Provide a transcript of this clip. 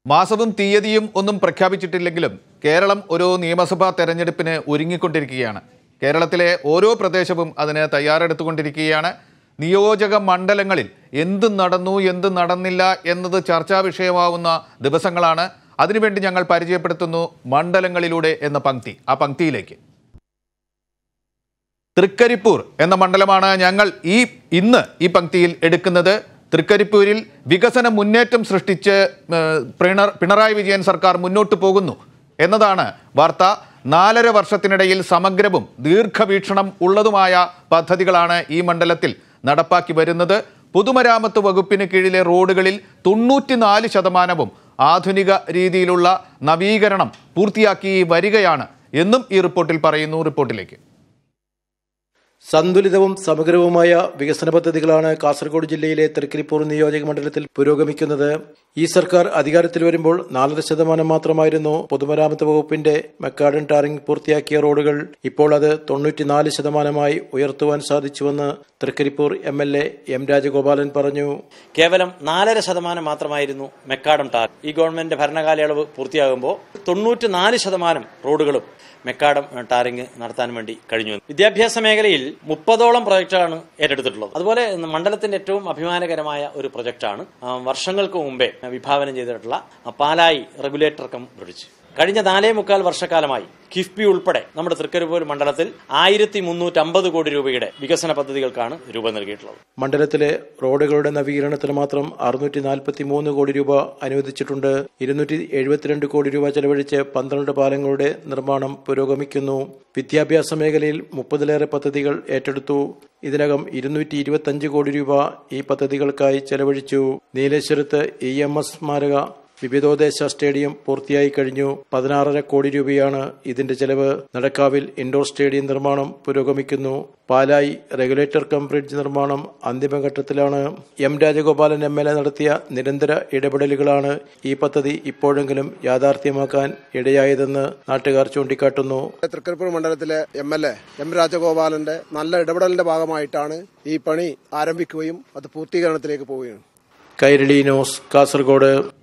മാസവും തീയതിയും ഒന്നും പ്രഖ്യാപിച്ചിട്ടില്ലെങ്കിലും കേരളം ഒരു നിയമസഭാ തെരഞ്ഞെടുപ്പിന് ഒരുങ്ങിക്കൊണ്ടിരിക്കുകയാണ് കേരളത്തിലെ ഓരോ പ്രദേശവും അതിന് തയ്യാറെടുത്തുകൊണ്ടിരിക്കുകയാണ് നിയോജക മണ്ഡലങ്ങളിൽ എന്ത് നടന്നു എന്ത് നടന്നില്ല എന്നത് ചർച്ചാ വിഷയമാവുന്ന ദിവസങ്ങളാണ് അതിനുവേണ്ടി ഞങ്ങൾ പരിചയപ്പെടുത്തുന്നു മണ്ഡലങ്ങളിലൂടെ എന്ന പങ്ക്തി ആ പങ്ക്തിയിലേക്ക് തൃക്കരിപ്പൂർ എന്ന മണ്ഡലമാണ് ഞങ്ങൾ ഈ ഇന്ന് ഈ പങ്ക്തിയിൽ എടുക്കുന്നത് തൃക്കരിപ്പൂരിൽ വികസന മുന്നേറ്റം സൃഷ്ടിച്ച് ഏഹ്, പിണ- പിണറായി വിജയൻ സർക്കാർ മുന്നോട്ട് പോകുന്നു എന്നതാണ് വാർത്ത നാലര വർഷത്തിനിടയിൽ സമഗ്രവും ദീർഘവീക്ഷണം ഉള്ളതുമായ പദ്ധതികളാണ് ഈ മണ്ഡലത്തിൽ നടപ്പാക്കി വരുന്നത് പൊതുമരാമത്ത് വകുപ്പിന് കീഴിലെ റോഡുകളിൽ തൊണ്ണൂറ്റിനാല് ശതമാനവും ആധുനിക രീതിയിലുള്ള നവീകരണം പൂർത്തിയാക്കി വരികയാണ് എന്നും ഈ റിപ്പോർട്ടിൽ പറയുന്നു റിപ്പോർട്ടിലേക്ക് സന്തുലിതവും സമഗ്രവുമായ വികസന പദ്ധതികളാണ് കാസർഗോഡ് ജില്ലയിലെ തൃക്കരിപ്പൂർ നിയോജക മണ്ഡലത്തിൽ പുരോഗമിക്കുന്നത് ഈ സർക്കാർ അധികാരത്തിൽ വരുമ്പോൾ നാലര ശതമാനം മാത്രമായിരുന്നു പൊതുമരാമത്ത് വകുപ്പിന്റെ മെക്കാഡൻ ടാറിംഗ് പൂർത്തിയാക്കിയ റോഡുകൾ ഇപ്പോൾ അത് തൊണ്ണൂറ്റിനാല് ശതമാനമായി ഉയർത്തുവാൻ സാധിച്ചുവെന്ന് Trikaripur M L A M Rajagopalan പറഞ്ഞു കേവലം നാലര ശതമാനം മാത്രമായിരുന്നു മെക്കാഡം ടാർ ഈ ഗവൺമെന്റ് ഭരണകാലയളവ് പൂർത്തിയാകുമ്പോൾ തൊണ്ണൂറ്റിനാല് ശതമാനം റോഡുകളും മെക്കാഡം ടാറിംഗ് നടത്താൻ വേണ്ടി കഴിഞ്ഞു വിദ്യാഭ്യാസ മേഖലയിൽ മുപ്പതോളം പ്രൊജക്റ്റാണ് ഏറ്റെടുത്തിട്ടുള്ളത് അതുപോലെ മണ്ഡലത്തിന്റെ ഏറ്റവും അഭിമാനകരമായ ഒരു പ്രൊജക്റ്റാണ് ആ, വർഷങ്ങൾക്ക് മുമ്പേ വിഭാവനം ചെയ്തിട്ടുള്ള പാലായി റെഗുലേറ്റർ കം ബ്രിഡ്ജ് കഴിഞ്ഞ നാലേ മുക്കാൽ വർഷക്കാലമായി കിഫ്ബി ഉൾപ്പെടെ നമ്മുടെ തൃക്കരിപ്പൂർ മണ്ഡലത്തിൽ ആയിരത്തി മുന്നൂറ്റമ്പത് കോടി രൂപയുടെ വികസന പദ്ധതികൾക്കാണ് രൂപം നൽകിയിട്ടുള്ളത് മണ്ഡലത്തിലെ റോഡുകളുടെ നവീകരണത്തിന് മാത്രം അറുന്നൂറ്റി നാൽപ്പത്തി മൂന്ന് കോടി രൂപ അനുവദിച്ചിട്ടുണ്ട് ഇരുന്നൂറ്റി എഴുപത്തിരണ്ട് കോടി രൂപ ചെലവഴിച്ച് പന്ത്രണ്ട് പാലങ്ങളുടെ നിർമ്മാണം പുരോഗമിക്കുന്നു വിദ്യാഭ്യാസ മേഖലയിൽ മുപ്പതിലേറെ പദ്ധതികൾ ഏറ്റെടുത്തു ഇതിനകം ഇരുന്നൂറ്റി ഇരുപത്തഞ്ച് കോടി രൂപ ഈ പദ്ധതികൾക്കായി ചെലവഴിച്ചു നീലേശ്വരത്ത് ഇ എം എസ് സ്മാരക വിവിധോദ്ദേശ സ്റ്റേഡിയം പൂർത്തിയായി കഴിഞ്ഞു പതിനാറര കോടി രൂപയാണ് ഇതിന്റെ ചെലവ് നടക്കാവിൽ ഇൻഡോർ സ്റ്റേഡിയം നിർമ്മാണം പുരോഗമിക്കുന്നു പാലായി റെഗുലേറ്റർ കം ബ്രിഡ്ജ് നിർമ്മാണം അന്തിമഘട്ടത്തിലാണ് M Rajagopalan M L A നടത്തിയ നിരന്തര ഇടപെടലുകളാണ് ഈ പദ്ധതി ഇപ്പോഴെങ്കിലും യാഥാർത്ഥ്യമാക്കാൻ ഇടയായതെന്ന് നാട്ടുകാർ ചൂണ്ടിക്കാട്ടുന്നു തൃക്കരിപ്പൂർ മണ്ഡലത്തിലെ എം എൽ എ എം രാജഗോപാലന്റെ നല്ല ഇടപെടലിന്റെ ഭാഗമായിട്ടാണ് ഈ പണി ആരംഭിക്കുകയും അത് പൂർത്തീകരണത്തിലേക്ക് പോവുകയും കൈരളി ന്യൂസ് കാസർഗോഡ്